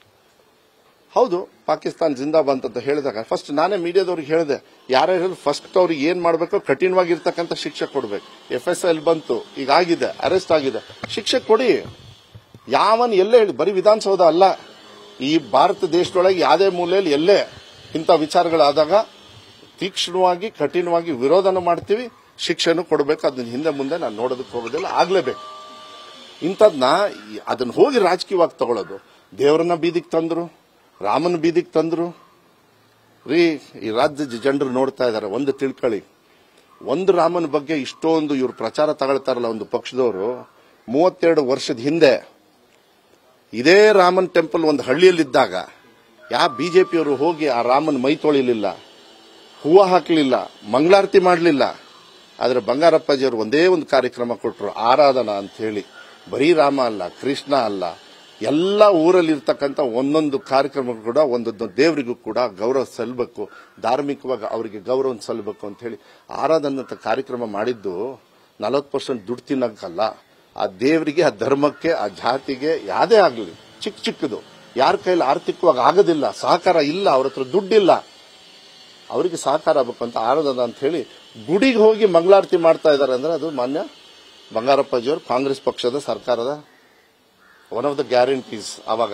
ಹೌದು ಪಾಕಿಸ್ತಾನ್ ಜಿಂದಾಬಾದ್ ಅಂತ ಹೇಳಿದಾಗ ಫಸ್ಟ್ ನಾನೇ ಮೀಡಿಯಾದವ್ರಿಗೆ ಹೇಳಿದೆ ಯಾರ್ಯಾರು ಫಸ್ಟ್ ಅವ್ರಿಗೆ ಏನ್ ಮಾಡಬೇಕು ಕಠಿಣವಾಗಿರ್ತಕ್ಕಂಥ ಶಿಕ್ಷೆ ಕೊಡ್ಬೇಕು ಎಫ್ ಎಸ್ ಎಲ್ ಬಂತು ಈಗ ಆಗಿದೆ ಅರೆಸ್ಟ್ ಆಗಿದೆ ಶಿಕ್ಷೆ ಕೊಡಿ ಯಾವನ್ ಎಲ್ಲೇ ಹೇಳಿ ಬರೀ ವಿಧಾನಸೌಧ ಅಲ್ಲ ಈ ಭಾರತ ದೇಶದೊಳಗೆ ಯಾವುದೇ ಮೂಲೆಯಲ್ಲಿ ಎಲ್ಲೇ ಇಂಥ ವಿಚಾರಗಳಾದಾಗ ತೀಕ್ಷ್ಣವಾಗಿ ಕಠಿಣವಾಗಿ ವಿರೋಧನ ಮಾಡ್ತೀವಿ ಶಿಕ್ಷೆನೂ ಕೊಡಬೇಕು ಅದನ್ನ ಹಿಂದೆ ಮುಂದೆ ನಾನು ನೋಡೋದಕ್ಕೆ ಹೋಗೋದಿಲ್ಲ ಆಗ್ಲೇಬೇಕು ಇಂಥದ್ನ ಅದನ್ನ ಹೋಗಿ ರಾಜಕೀಯವಾಗಿ ತಗೊಳ್ಳೋದು ದೇವರನ್ನ ಬೀದಿಗೆ ತಂದ್ರು ರಾಮನ ಬೀದಿಗೆ ತಂದ್ರು ರೀ ಈ ರಾಜ್ಯದ ಜನರು ನೋಡ್ತಾ ಇದ್ದಾರೆ ಒಂದು ತಿಳ್ಕೊಳ್ಳಿ ಒಂದು ರಾಮನ ಬಗ್ಗೆ ಇಷ್ಟೊಂದು ಇವ್ರು ಪ್ರಚಾರ ತಗೊಳ್ತಾರಲ್ಲ ಒಂದು ಪಕ್ಷದವರು ಮೂವತ್ತೆರಡು ವರ್ಷದ ಹಿಂದೆ ಇದೇ ರಾಮನ್ ಟೆಂಪಲ್ ಒಂದು ಹಳ್ಳಿಯಲ್ಲಿದ್ದಾಗ ಯಾ ಬಿಜೆಪಿಯವರು ಹೋಗಿ ಆ ರಾಮನ ಮೈ ತೊಳಿಲಿಲ್ಲ ಹೂವು ಹಾಕಲಿಲ್ಲ ಮಂಗಳಾರತಿ ಮಾಡಲಿಲ್ಲ ಆದ್ರೆ ಬಂಗಾರಪ್ಪಾಜಿಯವರು ಒಂದೇ ಒಂದು ಕಾರ್ಯಕ್ರಮ ಕೊಟ್ಟರು ಆರಾಧನಾ ಅಂತ ಹೇಳಿ ಬರೀ ರಾಮ ಅಲ್ಲ ಕೃಷ್ಣ ಅಲ್ಲ ಎಲ್ಲ ಊರಲ್ಲಿ ಇರ್ತಕ್ಕಂಥ ಒಂದೊಂದು ಕಾರ್ಯಕ್ರಮ ಕೂಡ ಒಂದೊಂದು ದೇವರಿಗೂ ಕೂಡ ಗೌರವ ಸಲ್ಲಬೇಕು ಧಾರ್ಮಿಕವಾಗಿ ಅವರಿಗೆ ಗೌರವ ಸಲ್ಲಬೇಕು ಅಂತ ಹೇಳಿ ಆರಾಧನಾ ಅಂತ ಕಾರ್ಯಕ್ರಮ ಮಾಡಿದ್ದು ನಲವತ್ತು ಪರ್ಸೆಂಟ್ ದುಡ್ಡು ತಿನ್ನಕ್ಕಲ್ಲ ಆ ದೇವರಿಗೆ ಆ ಧರ್ಮಕ್ಕೆ ಆ ಜಾತಿಗೆ ಯಾವುದೇ ಆಗಲಿ ಚಿಕ್ಕ ಚಿಕ್ಕದು ಯಾರ ಕೈಲಿ ಆರ್ಥಿಕವಾಗಿ ಆಗೋದಿಲ್ಲ ಸಹಕಾರ ಇಲ್ಲ ಅವ್ರ ಹತ್ರ ದುಡ್ಡಿಲ್ಲ ಅವರಿಗೆ ಸಹಕಾರ ಆಗಬೇಕು ಅಂತ ಆರಾಧನಾ ಅಂತ ಹೇಳಿ ಗುಡಿಗೆ ಹೋಗಿ ಮಂಗಳಾರತಿ ಮಾಡ್ತಾ ಇದ್ದಾರೆ ಅಂದ್ರೆ ಅದು ಮಾನ್ಯ ಬಂಗಾರಪ್ಪಾಜಿಯವರು ಕಾಂಗ್ರೆಸ್ ಪಕ್ಷದ ಸರ್ಕಾರದ ಒನ್ ಆಫ್ ದ ಗ್ಯಾರಂಟೀಸ್ ಅವಾಗ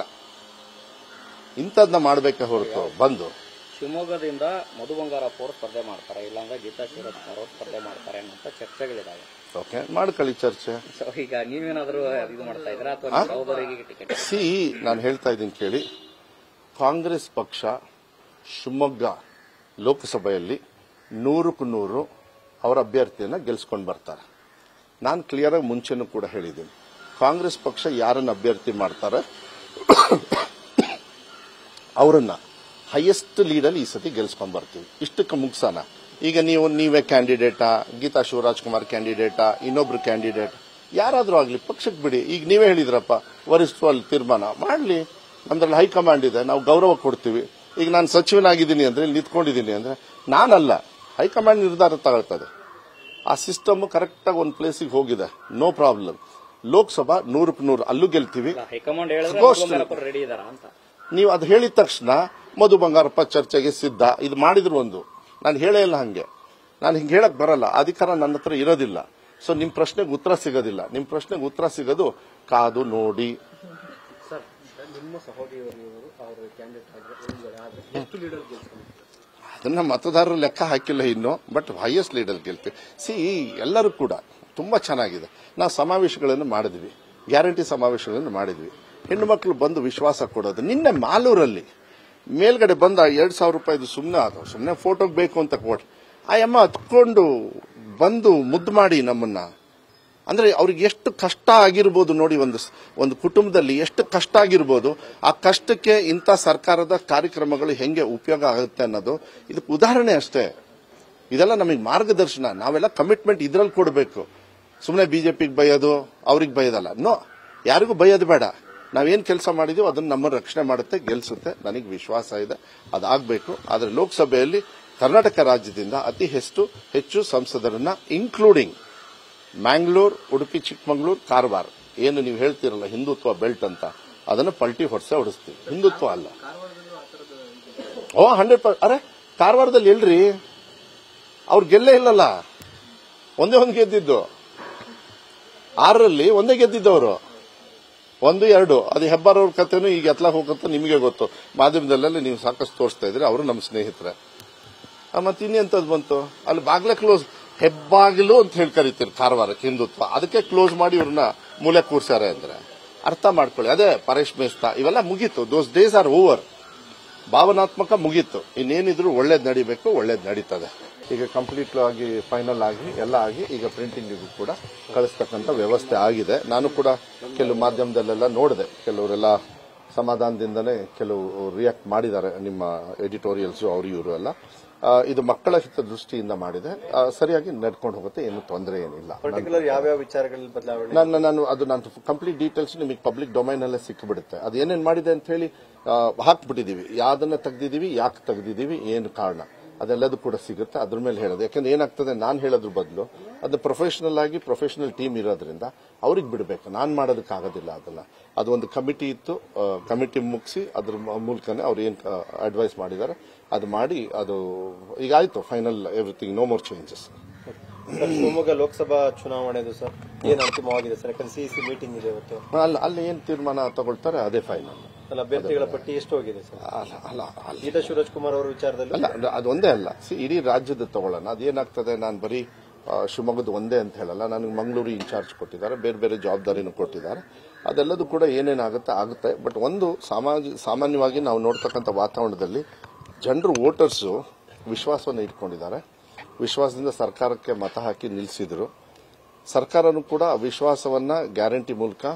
ಇಂಥದ್ನ ಮಾಡಬೇಕೆ ಹೊರತು ಬಂದು ಶಿವಮೊಗ್ಗದಿಂದ ಮಧು ಬಂಗಾರಪ್ಪ ಅವರು ಸ್ಪರ್ಧೆ ಮಾಡ್ತಾರೆ ಇಲ್ಲಾಂದ್ರೆ ಗೀತಾ ಶಿವರಾಜ್ಕುಮಾರ್ ಅವರು ಸ್ಪರ್ಧೆ ಮಾಡ್ತಾರೆ ಅನ್ನೋ ಚರ್ಚೆಗಳಿದಾವೆ ಓಕೆ ಮಾಡ್ಕೊಳ್ಳಿ ಚರ್ಚೆ ಸೊ ಈಗ ನೀವೇನಾದ್ರೂ ಇದು ಮಾಡ್ತಾ ಇದ್ದೀರಾ ಅಥವಾ ನಿಮ್ಮ ಸಹೋದರಿಗೆ ಟಿಕೆಟ್ ಸಿ ನಾನು ಹೇಳ್ತಾ ಇದ್ದೀನಿ ಕೇಳಿ ಕಾಂಗ್ರೆಸ್ ಪಕ್ಷ ಶಿವಮೊಗ್ಗ ಲೋಕಸಭೆಯಲ್ಲಿ ನೂರಕ್ಕೂ ನೂರು ಅವರ ಅಭ್ಯರ್ಥಿಯನ್ನ ಗೆಲ್ಸ್ಕೊಂಡು ಬರ್ತಾರೆ ನಾನು ಕ್ಲಿಯರ್ ಆಗಿ ಮುಂಚೆನೂ ಕೂಡ ಹೇಳಿದ್ದೀನಿ ಕಾಂಗ್ರೆಸ್ ಪಕ್ಷ ಯಾರನ್ನ ಅಭ್ಯರ್ಥಿ ಮಾಡ್ತಾರೆ ಅವರನ್ನ ಹೈಯೆಸ್ಟ್ ಲೀಡಲ್ಲಿ ಈ ಸತಿ ಗೆಲ್ಸ್ಕೊಂಡ್ ಬರ್ತೀವಿ ಇಷ್ಟಕ್ಕೆ ಮುಗ್ಸೋಣ ಈಗ ನೀವು ನೀವೇ ಕ್ಯಾಂಡಿಡೇಟಾ ಗೀತಾ ಶಿವರಾಜ್ಕುಮಾರ್ ಕ್ಯಾಂಡಿಡೇಟಾ ಇನ್ನೊಬ್ರು ಕ್ಯಾಂಡಿಡೇಟ್ ಯಾರಾದ್ರೂ ಆಗ್ಲಿ ಪಕ್ಷಕ್ಕೆ ಬಿಡಿ ಈಗ ನೀವೇ ಹೇಳಿದ್ರಪ್ಪ ವರಿಷ್ಠರು ಅಲ್ಲಿ ತೀರ್ಮಾನ ಮಾಡ್ಲಿ ನಮ್ದ್ರಲ್ಲಿ ಹೈಕಮಾಂಡ್ ಇದೆ ನಾವು ಗೌರವ ಕೊಡ್ತೀವಿ ಈಗ ನಾನು ಸಚಿವನಾಗಿದ್ದೀನಿ ಅಂದ್ರೆ ಇಲ್ಲಿ ನಿಂತ್ಕೊಂಡಿದ್ದೀನಿ ಅಂದ್ರೆ ನಾನಲ್ಲ ಹೈಕಮಾಂಡ್ ನಿರ್ಧಾರ ತಗೊಳ್ತದೆ ಆ ಸಿಸ್ಟಮ್ ಕರೆಕ್ಟಾಗಿ ಒಂದು ಪ್ಲೇಸಿಗೆ ಹೋಗಿದೆ ನೋ ಪ್ರಾಬ್ಲಮ್ ಲೋಕಸಭಾ ನೂರಕ್ಕೆ ನೂರು ಅಲ್ಲೂ ಗೆಲ್ತೀವಿ ಹೈಕಮಾಂಡ್ ಹೇಳಿದ್ರೆ Ghost. ಮಧು ಬಂಗಾರಪ್ಪ ರೆಡಿ ಇದಾರಾ ಅಂತ ನೀವು ಅದು ಹೇಳಿದ ತಕ್ಷಣ ಮಧು ಬಂಗಾರಪ್ಪ ಚರ್ಚೆಗೆ ಸಿದ್ಧ ಇದು ಮಾಡಿದ್ರು ಒಂದು ನಾನು ಹೇಳೇ ಇಲ್ಲ ಹಂಗೆ ನಾನು ಹಿಂಗೆ ಹೇಳಕ್ ಬರಲ್ಲ ಅಧಿಕಾರ ನನ್ನ ಹತ್ರ ಇರೋದಿಲ್ಲ ಸೊ ನಿಮ್ ಪ್ರಶ್ನೆಗೆ ಉತ್ತರ ಸಿಗೋದಿಲ್ಲ ನಿಮ್ ಪ್ರಶ್ನೆಗೆ ಉತ್ತರ ಸಿಗೋದು ಕಾದು ನೋಡಿ ಸರ್ ನಿಮ್ಮ ಸಹೋದರಿಯವರು ಅವರು ಕ್ಯಾಂಡಿಡೇಟ್ ಆದ್ರೆ ಎಷ್ಟು ಲೀಡರ್ ಗೆಲ್ಸ್ಕೊಂಡು ಅದನ್ನ ಮತದಾರರು ಲೆಕ್ಕ ಹಾಕಿಲ್ಲ ಇನ್ನು ಬಟ್ ಹೈಯೆಸ್ಟ್ ಲೀಡರ್ ಗೆಲ್ತೀವಿ ಸಿ ಎಲ್ಲರೂ ಕೂಡ ತುಂಬಾ ಚೆನ್ನಾಗಿದೆ ನಾವು ಸಮಾವೇಶಗಳನ್ನು ಮಾಡಿದ್ವಿ ಗ್ಯಾರಂಟಿ ಸಮಾವೇಶಗಳನ್ನು ಮಾಡಿದ್ವಿ ಹೆಣ್ಣು ಮಕ್ಕಳು ಬಂದು ವಿಶ್ವಾಸ ಕೊಡೋದು ನಿನ್ನೆ ಮಾಲೂರಲ್ಲಿ ಮೇಲ್ಗಡೆ ಬಂದ ಎರಡ್ ಸಾವಿರ ರೂಪಾಯಿದು ಸುಮ್ಮನೆ ಅದು ಸುಮ್ಮನೆ ಫೋಟೋಗೆ ಬೇಕು ಅಂತ ಕೊಟ್ರು ಆ ಅಮ್ಮ ಹತ್ಕೊಂಡು ಬಂದು ಮುದ್ದು ಮಾಡಿ ನಮ್ಮನ್ನ ಅಂದ್ರೆ ಅವ್ರಿಗೆ ಎಷ್ಟು ಕಷ್ಟ ಆಗಿರ್ಬೋದು ನೋಡಿ ಒಂದು ಸ್- ಒಂದು ಕುಟುಂಬದಲ್ಲಿ ಎಷ್ಟು ಕಷ್ಟ ಆಗಿರ್ಬೋದು ಆ ಕಷ್ಟಕ್ಕೆ ಇಂಥ ಸರ್ಕಾರದ ಕಾರ್ಯಕ್ರಮಗಳು ಹೆಂಗೆ ಉಪಯೋಗ ಆಗುತ್ತೆ ಅನ್ನೋದು ಇದಕ್ಕೆ ಉದಾಹರಣೆ ಅಷ್ಟೇ ಇದೆಲ್ಲ ನಮಗೆ ಮಾರ್ಗದರ್ಶನ ನಾವೆಲ್ಲ ಕಮಿಟ್ಮೆಂಟ್ ಇದ್ರಲ್ಲಿ ಕೊಡಬೇಕು ಸುಮ್ಮನೆ ಬಿಜೆಪಿಗೆ ಬೈಯೋದು ಅವ್ರಿಗೆ ಬೈಯೋದಲ್ಲ ನೋ ಯಾರಿಗೂ ಬೈಯೋದು ಬೇಡ ನಾವೇನ್ ಕೆಲಸ ಮಾಡಿದೀವೋ ಅದನ್ನ ನಮ್ಮ ರಕ್ಷಣೆ ಮಾಡುತ್ತೆ ಗೆಲ್ಸುತ್ತೆ ನನಗೆ ವಿಶ್ವಾಸ ಇದೆ ಅದಾಗಬೇಕು ಆದರೆ ಲೋಕಸಭೆಯಲ್ಲಿ ಕರ್ನಾಟಕ ರಾಜ್ಯದಿಂದ ಅತಿ ಹೆಚ್ಚು ಹೆಚ್ಚು ಸಂಸದರನ್ನ ಇನ್ಕ್ಲೂಡಿಂಗ್ ಮ್ಯಾಂಗ್ಳೂರ್ ಉಡುಪಿ ಚಿಕ್ಕಮಗಳೂರು ಕಾರವಾರ ಏನು ನೀವು ಹೇಳ್ತೀರಲ್ಲ ಹಿಂದುತ್ವ ಬೆಲ್ಟ್ ಅಂತ ಅದನ್ನು ಪಲ್ಟಿ ಹೊಡ್ಸೆ ಹೊಡಿಸ್ತೀವಿ ಹಿಂದುತ್ವ ಅಲ್ಲ ಓ ಹಂಡ್ರೆಡ್ ಪರ್ ಅರೆ ಕಾರವಾರದಲ್ಲಿ ಎಲ್ರಿ ಅವ್ರು ಗೆಲ್ಲೇ ಇಲ್ಲಲ್ಲ ಒಂದೇ ಒಂದು ಗೆದ್ದಿದ್ದು ಆರರಲ್ಲಿ ಒಂದೇ ಗೆದ್ದಿದ್ದವರು ಒಂದು ಎರಡು ಅದು ಹೆಬ್ಬಾರವ್ರ ಕಥೆನೂ ಈಗ ಎತ್ಲಾಗ ಹೋಗಂತ ನಿಮಗೆ ಗೊತ್ತು ಮಾಧ್ಯಮದಲ್ಲೆಲ್ಲ ನೀವು ಸಾಕಷ್ಟು ತೋರಿಸ್ತಾ ಇದ್ರಿ ಅವರು ನಮ್ಮ ಸ್ನೇಹಿತರೆ ಆ, ಮತ್ತೆ ಇನ್ನೆಂತದ್ ಬಂತು ಅಲ್ಲಿ ಬಾಗ್ಲೆ ಕ್ಲೋಸ್ ಹೆಬ್ಬಾಗಿಲು ಅಂತ ಹೇಳಿ ಕರಿತೀರಿ ಕಾರವಾರಕ್ಕೆ ಹಿಂದುತ್ವ ಅದಕ್ಕೆ ಕ್ಲೋಸ್ ಮಾಡಿ ಇವ್ರನ್ನ ಮೂಲೆ ಕೂರ್ಸ್ಯಾರೆ ಅಂದ್ರೆ ಅರ್ಥ ಮಾಡ್ಕೊಳ್ಳಿ ಅದೇ ಪರೇಶ್ ಮೇಸ್ತಾ ಇವೆಲ್ಲ ಮುಗೀತು ದೋಸ್ ಡೇಸ್ ಆರ್ ಓವರ್ ಭಾವನಾತ್ಮಕ ಮುಗೀತು ಇನ್ನೇನಿದ್ರು ಒಳ್ಳೇದ್ ನಡಿಬೇಕು ಒಳ್ಳೇದ್ ನಡೀತದೆ ಈಗ ಕಂಪ್ಲೀಟ್ ಆಗಿ ಫೈನಲ್ ಆಗಿ ಎಲ್ಲ ಆಗಿ ಈಗ ಪ್ರಿಂಟಿಂಗಿಗೂ ಕೂಡ ಕಳಿಸ್ತಕ್ಕಂಥ ವ್ಯವಸ್ಥೆ ಆಗಿದೆ ನಾನು ಕೂಡ ಕೆಲವು ಮಾಧ್ಯಮದಲ್ಲೆಲ್ಲ ನೋಡಿದೆ ಕೆಲವರೆಲ್ಲ ಸಮಾಧಾನದಿಂದನೇ ಕೆಲವು ರಿಯಾಕ್ಟ್ ಮಾಡಿದ್ದಾರೆ ನಿಮ್ಮ ಎಡಿಟೋರಿಯಲ್ಸ್ ಅವರು ಇವರು ಎಲ್ಲ ಆ, ಇದು ಮಕ್ಕಳ ಹಿತ ದೃಷ್ಟಿಯಿಂದ ಮಾಡಿದೆ ಆ, ಸರಿಯಾಗಿ ನಡ್ಕೊಂಡು ಹೋಗುತ್ತೆ ಏನು ತೊಂದರೆ ಏನಿಲ್ಲ ಪರ್ಟಿಕ್ಯುಲರ್ ಯಾವ್ಯಾವ ವಿಚಾರಗಳಲ್ಲಿ ಬದಲಾವಣೆ ನಾನು ನಾನು ಅದು ನಾನು ಕಂಪ್ಲೀಟ್ ಡೀಟೇಲ್ಸ್ ನಿಮಗೆ ಪಬ್ಲಿಕ್ ಡೊಮೈನ್ ಅಲ್ಲೇ ಸಿಕ್ಕಿಬಿಡುತ್ತೆ ಅದು ಏನೇನ್ ಮಾಡಿದೆ ಅಂತ ಹೇಳಿ ಆ, ಹಾಕ್ಬಿಟ್ಟಿದೀವಿ ಯಾವ್ದನ್ನ ತೆಗ್ದಿದೀವಿ ಯಾಕೆ ತೆಗ್ದಿದೀವಿ ಏನು ಕಾರಣ ಅದೆಲ್ಲದೂ ಕೂಡ ಸಿಗುತ್ತೆ ಅದ್ರ ಮೇಲೆ ಹೇಳೋದು ಯಾಕಂದ್ರೆ ಏನಾಗ್ತದೆ ನಾನು ಹೇಳೋದ್ರ ಬದಲು ಅದು ಪ್ರೊಫೆಷನಲ್ ಆಗಿ ಪ್ರೊಫೆಷನಲ್ ಟೀಮ್ ಇರೋದ್ರಿಂದ ಅವ್ರಿಗೆ ಬಿಡಬೇಕು ನಾನು ಮಾಡೋದಕ್ಕಾಗೋದಿಲ್ಲ ಅದನ್ನ ಅದು ಒಂದು ಕಮಿಟಿ ಇತ್ತು ಕಮಿಟಿ ಮುಗಿಸಿ ಅದ್ರ ಮ- ಮೂಲಕನೇ ಅವ್ರು ಏನು ಅಡ್ವೈಸ್ ಮಾಡಿದ್ದಾರೆ ಅದು ಮಾಡಿ ಅದು ಈಗ ಆಯ್ತು final everything no more changes sir Shivamogga Lok Sabha ಚುನಾವಣೆದು ಸರ್ ಏನ್ ಅಂತಿಮವಾಗಿದೆ ಸರ್ ಯಾಕಂದ್ರೆ ಸಿಇಸಿ ಮೀಟಿಂಗ್ ಇದೆ ಇವತ್ತು ಅಲ್ಲಿ ಅಲ್ಲಿ ಏನು ತೀರ್ಮಾನ ತಗೊಳ್ತಾರೆ ಅದೇ ಫೈನಲ್ ಅಲ್ಲ ಅಭ್ಯರ್ಥಿಗಳ ಪಟ್ಟಿ ಎಷ್ಟು ಹೋಗಿದೆ ಸರ್ ಅಲ್ಲ ಅಲ್ಲ ಅಲ್ಲಿ ಗೀತಾ ಶಿವರಾಜ್ ಕುಮಾರ್ ಅವರ ವಿಚಾರದಲ್ಲಿ ಅಲ್ಲ ಅದು- ಅದೊಂದೇ ಅಲ್ಲ ಸಿ ಇಡೀ ರಾಜ್ಯದ ತಗೊಳ್ಳೋಣ ಅದೇನಾಗ್ತದೆ ನಾನು ಬರೀ ಆ, ಶಿವಮೊಗ್ಗದ ಒಂದೇ ಅಂತ ಹೇಳಲ್ಲ ನನಗೆ ಮಂಗಳೂರು ಇನ್ಚಾರ್ಜ್ ಕೊಟ್ಟಿದ್ದಾರೆ ಬೇರೆ ಬೇರೆ ಜವಾಬ್ದಾರಿನೂ ಕೊಟ್ಟಿದ್ದಾರೆ ಅದೆಲ್ಲದೂ ಕೂಡ ಏನೇನಾಗುತ್ತೆ ಆಗುತ್ತೆ ಬಟ್ ಒಂದು ಸಮಾಜ ಸಾಮಾನ್ಯವಾಗಿ ನಾವು ನೋಡ್ತಕ್ಕಂಥ ವಾತಾವರಣದಲ್ಲಿ ಜನರು ವೋಟರ್ಸು ವಿಶ್ವಾಸವನ್ನು ಇಟ್ಕೊಂಡಿದ್ದಾರೆ ವಿಶ್ವಾಸದಿಂದ ಸರ್ಕಾರಕ್ಕೆ ಮತ ಹಾಕಿ ನಿಲ್ಲಿಸಿದ್ರು ಸರ್ಕಾರನೂ ಕೂಡ ಆ ವಿಶ್ವಾಸವನ್ನ ಗ್ಯಾರಂಟಿ ಮೂಲಕ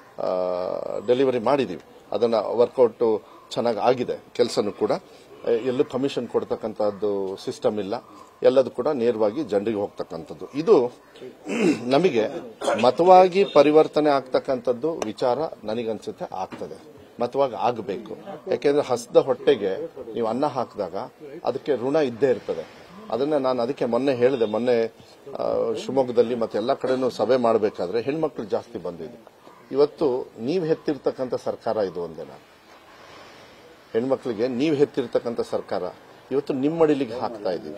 ಡೆಲಿವರಿ ಮಾಡಿದೀವಿ ಅದನ್ನ ವರ್ಕೌಟ್ ಚೆನ್ನಾಗಿ ಆಗಿದೆ ಕೆಲಸನೂ ಕೂಡ ಆ, ಎಲ್ಲೂ ಕಮಿಷನ್ ಕೊಡ್ತಕ್ಕಂಥದ್ದು ಸಿಸ್ಟಮ್ ಇಲ್ಲ ಎಲ್ಲದೂ ಕೂಡ ನೇರವಾಗಿ ಜನರಿಗೆ ಹೋಗ್ತಕ್ಕಂಥದ್ದು ಇದು ನಮಗೆ ಮತವಾಗಿ ಪರಿವರ್ತನೆ ಆಗ್ತಕ್ಕಂಥದ್ದು ವಿಚಾರ ನನಗನ್ಸುತ್ತೆ ಆಗ್ತದೆ ಮತವಾಗಿ ಆಗಬೇಕು ಯಾಕೆಂದ್ರೆ ಹಸ್ದ ಹೊಟ್ಟೆಗೆ ನೀವು ಅನ್ನ ಹಾಕಿದಾಗ ಅದಕ್ಕೆ ಋಣ ಇದ್ದೇ ಇರ್ತದೆ ಅದನ್ನ ನಾನು ಅದಕ್ಕೆ ಮೊನ್ನೆ ಹೇಳಿದೆ ಮೊನ್ನೆ ಆ, ಶಿವಮೊಗ್ಗದಲ್ಲಿ ಮತ್ತೆ ಎಲ್ಲ ಕಡೆನೂ ಸಭೆ ಮಾಡಬೇಕಾದ್ರೆ ಹೆಣ್ಮಕ್ಳು ಜಾಸ್ತಿ ಬಂದಿದೆ ಇವತ್ತು ನೀವು ಹೆತ್ತಿರ್ತಕ್ಕಂಥ ಸರ್ಕಾರ ಇದು ಒಂದೇ ನಾನು ಹೆಣ್ಮಕ್ಳಿಗೆ ನೀವು ಹೆತ್ತಿರ್ತಕ್ಕಂಥ ಸರ್ಕಾರ ಇವತ್ತು ನಿಮ್ಮ ಮಡಿಲಿಗೆ ಹಾಕ್ತಾ ಇದ್ದೀವಿ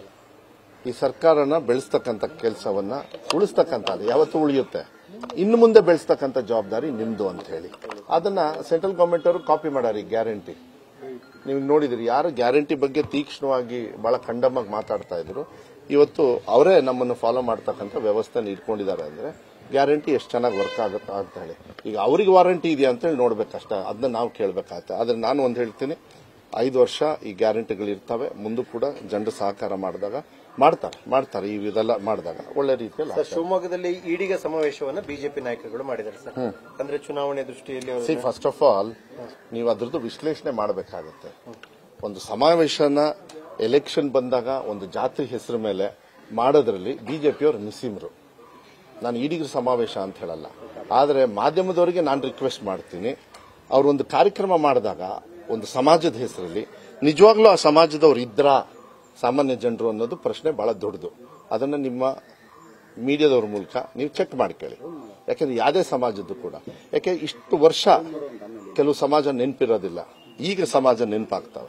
ಈ ಸರ್ಕಾರನ ಬೆಳೆಸ್ತಕ್ಕಂಥ ಕೆಲಸವನ್ನ ಉಳಿಸ್ತಕ್ಕಂಥ ಯಾವತ್ತೂ ಉಳಿಯುತ್ತೆ ಇನ್ನು ಮುಂದೆ ಬೆಳೆಸ್ತಕ್ಕಂಥ ಜವಾಬ್ದಾರಿ ನಿಮ್ದು ಅಂತ ಹೇಳಿ ಅದನ್ನ ಸೆಂಟ್ರಲ್ ಗವರ್ಮೆಂಟ್ ಅವರು ಕಾಪಿ ಮಾಡಾರಿ ಗ್ಯಾರಂಟಿ ನೀವು ನೋಡಿದಿರಿ ಯಾರು ಗ್ಯಾರಂಟಿ ಬಗ್ಗೆ ತೀಕ್ಷ್ಣವಾಗಿ ಬಹಳ ಖಂಡಮಾಗಿ ಮಾತಾಡ್ತಾ ಇದ್ರು ಇವತ್ತು ಅವರೇ ನಮ್ಮನ್ನು ಫಾಲೋ ಮಾಡ್ತಕ್ಕಂಥ ವ್ಯವಸ್ಥೆನ ಇಟ್ಕೊಂಡಿದ್ದಾರೆ ಅಂದ್ರೆ ಗ್ಯಾರಂಟಿ ಎಷ್ಟು ಚೆನ್ನಾಗಿ ವರ್ಕ್ ಆಗುತ್ತೆ ಅಂತ ಹೇಳಿ ಈಗ ಅವ್ರಿಗೆ ವಾರಂಟಿ ಇದೆಯಾ ಅಂತ ಹೇಳಿ ನೋಡ್ಬೇಕಷ್ಟ ಅದನ್ನ ನಾವು ಕೇಳಬೇಕಾಗತ್ತೆ ಆದ್ರೆ ನಾನು ಒಂದು ಹೇಳ್ತೀನಿ ಐದು ವರ್ಷ ಈ ಗ್ಯಾರಂಟಿಗಳು ಇರ್ತವೆ ಮುಂದೂ ಕೂಡ ಜನರು ಸಹಕಾರ ಮಾಡಿದಾಗ ಮಾಡ್ತಾರೆ ಮಾಡ್ತಾರೆ ಈ ಇದೆಲ್ಲ ಮಾಡಿದಾಗ ಒಳ್ಳೆ ರೀತಿಯಲ್ಲಿ ಸರ್ ಆಗ್ತದೆ. ಶಿವಮೊಗ್ಗದಲ್ಲಿ ಈಡಿಗ ಸಮಾವೇಶವನ್ನ ಬಿಜೆಪಿ ನಾಯಕರುಗಳು ಮಾಡಿದ್ದಾರೆ ಸರ್ ಅಂದ್ರೆ ಚುನಾವಣೆ ದೃಷ್ಟಿಯಲ್ಲಿ ಅವರು ಸಿ ಫಸ್ಟ್ ಆಫ್ ಆಲ್ ನೀವು ಅದ್ರದ್ದು ವಿಶ್ಲೇಷಣೆ ಮಾಡಬೇಕಾಗತ್ತೆ ಒಂದು ಸಮಾವೇಶನ ಎಲೆಕ್ಷನ್ ಬಂದಾಗ ಒಂದು ಜಾತಿ ಹೆಸರು ಮೇಲೆ ಮಾಡೋದ್ರಲ್ಲಿ ಬಿಜೆಪಿಯವರು ನಿಸ್ಸೀಮರು ನಾನು ಈಡಿಗ್ರ ಸಮಾವೇಶ ಅಂತ ಹೇಳಲ್ಲ ಆದರೆ ಮಾಧ್ಯಮದವರಿಗೆ ನಾನು ರಿಕ್ವೆಸ್ಟ್ ಮಾಡ್ತೀನಿ ಅವರು ಒಂದು ಕಾರ್ಯಕ್ರಮ ಮಾಡಿದಾಗ ಒಂದು ಸಮಾಜದ ಹೆಸರಲ್ಲಿ ನಿಜವಾಗ್ಲೂ ಆ ಸಮಾಜದವ್ರು ಇದ್ರ ಸಾಮಾನ್ಯ ಜನರು ಅನ್ನೋದು ಪ್ರಶ್ನೆ ಬಹಳ ದೊಡ್ಡದು ಅದನ್ನ ನಿಮ್ಮ ಮೀಡಿಯಾದವ್ರ ಮೂಲಕ ನೀವು ಚೆಕ್ ಮಾಡ್ಕೊಳ್ಳಿ ಯಾಕೆಂದ್ರೆ ಯಾವುದೇ ಸಮಾಜದ್ದು ಕೂಡ ಯಾಕೆ ಇಷ್ಟು ವರ್ಷ ಕೆಲವು ಸಮಾಜ ನೆನಪಿರೋದಿಲ್ಲ ಈಗ ಸಮಾಜ ನೆನಪಾಗ್ತವೆ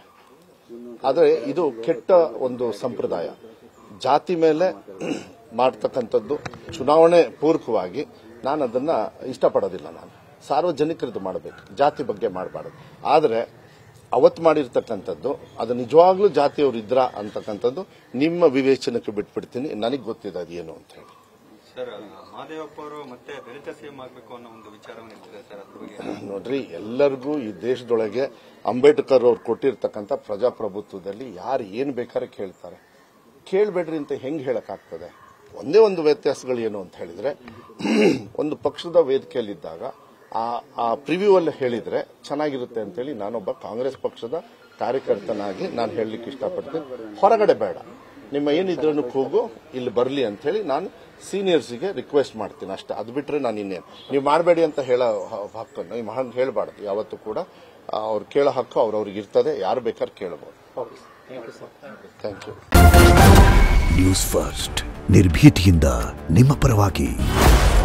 ಆದರೆ ಇದು ಕೆಟ್ಟ ಒಂದು ಸಂಪ್ರದಾಯ ಜಾತಿ ಮೇಲೆ ಮಾಡ್ತಕ್ಕಂಥದ್ದು ಚುನಾವಣೆ ಪೂರ್ವಕವಾಗಿ ನಾನು ಅದನ್ನ ಇಷ್ಟಪಡೋದಿಲ್ಲ ನಾನು ಸಾರ್ವಜನಿಕರದ್ದು ಮಾಡಬೇಕು ಜಾತಿ ಬಗ್ಗೆ ಮಾಡಬಾರ್ದು ಆದರೆ ಅವತ್ತು ಮಾಡಿರ್ತಕ್ಕಂಥದ್ದು ಅದು ನಿಜವಾಗ್ಲೂ ಜಾತಿಯವರು ಇದ್ರ ಅಂತಕ್ಕಂಥದ್ದು ನಿಮ್ಮ ವಿವೇಚನಕ್ಕೆ ಬಿಟ್ಬಿಡ್ತೀನಿ ನನಗೆ ಗೊತ್ತಿದೆ ಅದೇನು ಅಂತ ಹೇಳಿ ಸರ್ ಮಹಾದೇವಪ್ಪ ಅವರು ಮತ್ತೆ ದಲಿತ ಸಿಎಂ ಆಗಬೇಕು ಅನ್ನೋ ಒಂದು ವಿಚಾರವನ್ನು ಇಟ್ಟಿದೆ ಸರ್ ಅದ್ರ ಬಗ್ಗೆ ನೋಡ್ರಿ ಎಲ್ಲರಿಗೂ ಈ ದೇಶದೊಳಗೆ ಅಂಬೇಡ್ಕರ್ ಅವ್ರು ಕೊಟ್ಟಿರ್ತಕ್ಕಂಥ ಪ್ರಜಾಪ್ರಭುತ್ವದಲ್ಲಿ ಯಾರು ಏನ್ ಬೇಕಾದ್ರೆ ಕೇಳ್ತಾರೆ ಕೇಳ್ಬೇಡ್ರಿ ಅಂತ ಹೆಂಗ್ ಹೇಳಕ್ಕಾಗ್ತದೆ ಒಂದೇ ಒಂದು ವ್ಯತ್ಯಾಸಗಳು ಏನು ಅಂತ ಹೇಳಿದ್ರೆ ಒಂದು ಪಕ್ಷದ ವೇದಿಕೆಯಲ್ಲಿದ್ದಾಗ ಆ ಆ ಪ್ರಿವ್ಯೂ ಅಲ್ಲಿ ಹೇಳಿದ್ರೆ ಚೆನ್ನಾಗಿರುತ್ತೆ ಅಂತೇಳಿ ನಾನೊಬ್ಬ ಕಾಂಗ್ರೆಸ್ ಪಕ್ಷದ ಕಾರ್ಯಕರ್ತನಾಗಿ ನಾನು ಹೇಳಲಿಕ್ಕೆ ಇಷ್ಟಪಡ್ತೀನಿ ಹೊರಗಡೆ ಬೇಡ ನಿಮ್ಮ ಏನಿದ್ರೂ ಕೂಗು ಇಲ್ಲಿ ಬರಲಿ ಅಂತ ಹೇಳಿ ನಾನು ಸೀನಿಯರ್ಸ್ಗೆ ರಿಕ್ವೆಸ್ಟ್ ಮಾಡ್ತೀನಿ ಅಷ್ಟೇ ಅದು ಬಿಟ್ರೆ ನಾನು ಇನ್ನೇನು ನೀವು ಮಾಡಬೇಡಿ ಅಂತ ಹೇಳೋ ಹ- ಹಕ್ಕನ್ನು ನೀವು ಹಂಗೆ ಹೇಳಬಾರ್ದು ಯಾವತ್ತೂ ಕೂಡ ಆ, ಅವ್ರು ಕೇಳೋ ಹಕ್ಕು ಅವ್ರವ್ರಿಗೆ ಇರ್ತದೆ ಯಾರು ಬೇಕಾದ್ರೆ ಕೇಳಬಹುದು ಥ್ಯಾಂಕ್ ಯು ನ್ಯೂಸ್ ಫಸ್ಟ್ ನಿರ್ಭೀತಿಯಿಂದ ನಿಮ್ಮ ಪರವಾಗಿ